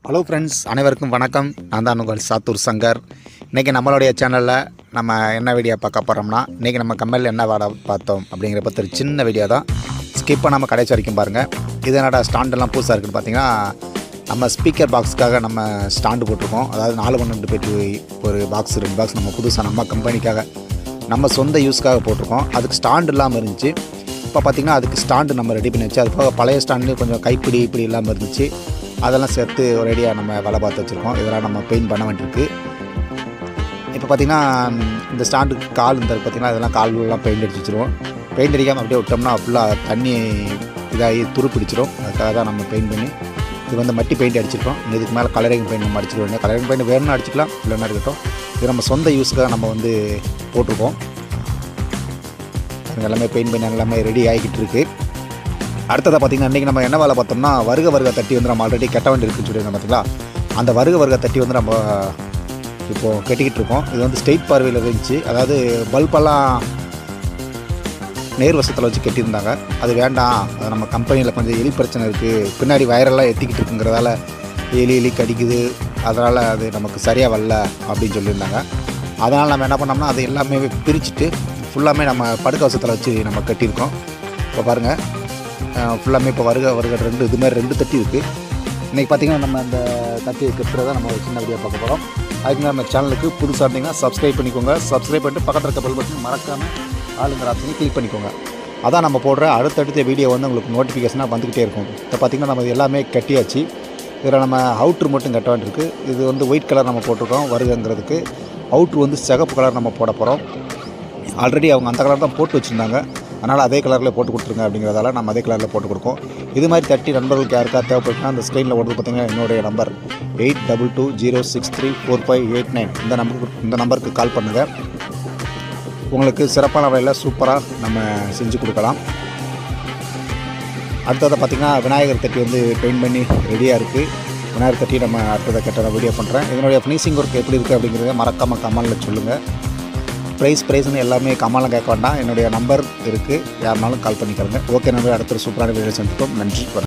hello friends அனைவருக்கும் வணக்கம் நான் தான் உங்கள் சாத்தூர் சங்கர் இன்றைக்கி நம்மளுடைய சேனலில் நம்ம என்ன வீடியோ பார்க்க போகிறோம்னா இன்றைக்கி நம்ம கம்மலில் என்ன வேலை பார்த்தோம் அப்படிங்கிற பற்றி ஒரு சின்ன வீடியோ தான் ஸ்கிப் பண்ணாமல் கடைசி வரைக்கும் பாருங்கள் இது என்னடா ஸ்டாண்டெல்லாம் புதுசாக இருக்குன்னு பார்த்தீங்கன்னா நம்ம ஸ்பீக்கர் பாக்ஸுக்காக நம்ம ஸ்டாண்டு போட்டிருக்கோம் அதாவது நாலு பன்னெண்டு பேட்டு ஒரு பாக்ஸ் ரெண்டு பாக்ஸ் நம்ம புதுசாக நம்ம கம்பெனிக்காக நம்ம சொந்த யூஸ்க்காக போட்டிருக்கோம் அதுக்கு ஸ்டாண்டு இல்லாமல் இருந்துச்சு இப்போ பார்த்திங்கன்னா அதுக்கு ஸ்டாண்டு நம்ம ரெடி பண்ணி வச்சு அது போக பழைய ஸ்டாண்டு கொஞ்சம் கைப்பிடி இப்படி இல்லாமல் இருந்துச்சு அதெல்லாம் சேர்த்து ஒரு ஐடியாக நம்ம வேலை பார்த்து வச்சுருக்கோம் இதெல்லாம் நம்ம பெயிண்ட் பண்ண வேண்டியிருக்கு இப்போ பார்த்திங்கன்னா இந்த ஸ்டாண்டுக்கு கால் இந்த பார்த்திங்கன்னா இதெல்லாம் கால்லாம் பெயிண்ட் அடிச்சு வச்சுருவோம் பெயிண்ட் அடிக்காமல் அப்படியே விட்டோம்னா ஃபுல்லாக தண்ணி இதாகி துரு பிடிச்சிரும் அதுக்காக தான் நம்ம பெயிண்ட் பண்ணி இது வந்து மட்டி பெயிண்ட் அடிச்சிருக்கோம் இதுக்கு மேலே கலரிங் பெயிண்ட் நம்ம அடிச்சிட வேண்டிய கலரிங் பெயிண்ட் வேணும்னு அடிச்சிக்கலாம் இல்லைன்னா இருக்கட்டும் இது நம்ம சொந்த யூஸுக்காக நம்ம வந்து போட்டிருக்கோம் அது எல்லாமே பெயிண்ட் பண்ணி எல்லாமே ரெடி ஆகிக்கிட்டு இருக்குது அடுத்ததாக பார்த்திங்கன்னா இன்றைக்கி நம்ம என்ன வேலை பார்த்தோம்னா வருக வருக தட்டி வந்து நம்ம ஆல்ரெடி கெட்ட வேண்டி இருக்குன்னு சொல்லியிருந்தோம் பார்த்தீங்களா அந்த வருக வருக தட்டி வந்து நம்ம இப்போது கட்டிக்கிட்டு இருக்கோம் இது வந்து ஸ்ட்ரெயிட் பார்வையில் இருந்துச்சு அதாவது பல்பெல்லாம் நேர் வசத்தில் வச்சு கட்டியிருந்தாங்க அது வேண்டாம் அது நம்ம கம்பெனியில் கொஞ்சம் எலி பிரச்சனை இருக்குது பின்னாடி வயரெல்லாம் எத்திக்கிட்டு இருக்குங்கிறதால எலி எலி கடிக்குது அதனால் அது நமக்கு சரியாக வரல அப்படின்னு சொல்லியிருந்தாங்க அதனால் நம்ம என்ன பண்ணோம்னா அது எல்லாமே பிரிச்சுட்டு ஃபுல்லாமே நம்ம படுக்க வசத்தில் வச்சு நம்ம கட்டியிருக்கோம் இப்போ பாருங்கள் ஃபுல்லாமே இப்போ வருக வருக ரெண்டு இது மாதிரி ரெண்டு தட்டி இருக்குது இன்றைக்கி பார்த்திங்கன்னா நம்ம அந்த தட்டி கட்டுறதை நம்ம ஒரு சின்ன வீடியோ பார்க்க போகிறோம் அதுக்கு நம்ம சேனலுக்கு புதுசாக இருந்தீங்கன்னா சப்ஸ்கிரைப் பண்ணிக்கோங்க சப்ஸ்கிரைப் பண்ணிட்டு பக்கத்தில் இருக்க பெல் பட்டன் மறக்காமல் ஆளுங்கிற ஆப்ஷனை கிளிக் பண்ணிக்கோங்க அதான் நம்ம போடுற அடுத்தடுத்த வீடியோ வந்து உங்களுக்கு நோட்டிஃபிகேஷனாக வந்துக்கிட்டே இருக்கும் இப்போ பார்த்திங்கன்னா நம்ம இது எல்லாமே கட்டியாச்சு இதில் நம்ம அவுட்ரு மட்டும் கட்ட வேண்டியிருக்கு இது வந்து ஒயிட் கலர் நம்ம போட்டிருக்கோம் வருகங்கிறதுக்கு அவுட்ரு வந்து சிகப்பு கலர் நம்ம போட போகிறோம் ஆல்ரெடி அவங்க அந்த கலர் தான் போட்டு வச்சுருந்தாங்க அதனால் அதே கலரில் போட்டு கொடுத்துருங்க அப்படிங்கிறதால நம்ம அதே கலரில் போட்டு கொடுக்கோம் இது மாதிரி தட்டி நண்பர்களுக்கு யாருக்கா தேவைப்பட்டுனா அந்த ஸ்க்ரீனில் ஓடுறது பார்த்தீங்கன்னா என்னுடைய number eight double two zero six three four five eight nine இந்த நம்பருக்கு இந்த நம்பருக்கு கால் பண்ணுங்கள் உங்களுக்கு சிறப்பான வகையில் சூப்பராக நம்ம செஞ்சு கொடுக்கலாம் அடுத்ததை பார்த்திங்கன்னா விநாயகர் தட்டி வந்து பெயிண்ட் பண்ணி ரெடியாக இருக்குது விநாயகர் தட்டி நம்ம அடுத்ததை கட்ட வீடியோ பண்ணுறேன் இதனுடைய ஃபினிஷிங் ஒர்க் எப்படி இருக்குது அப்படிங்கிறத மறக்காமல் கமெண்டில் சொல்லுங்கள் ப்ரைஸ் ப்ரைஸ்னு எல்லாமே கமெண்ட்லாம் கேட்க வேண்டாம் என்னுடைய நம்பர் இருக்குது யாருனாலும் கால் பண்ணிக்கிறேங்க ஓகே நம்பர் அடுத்த ஒரு சூப்பரான வீடியோ சந்திப்போம் நன்றி வணக்கம்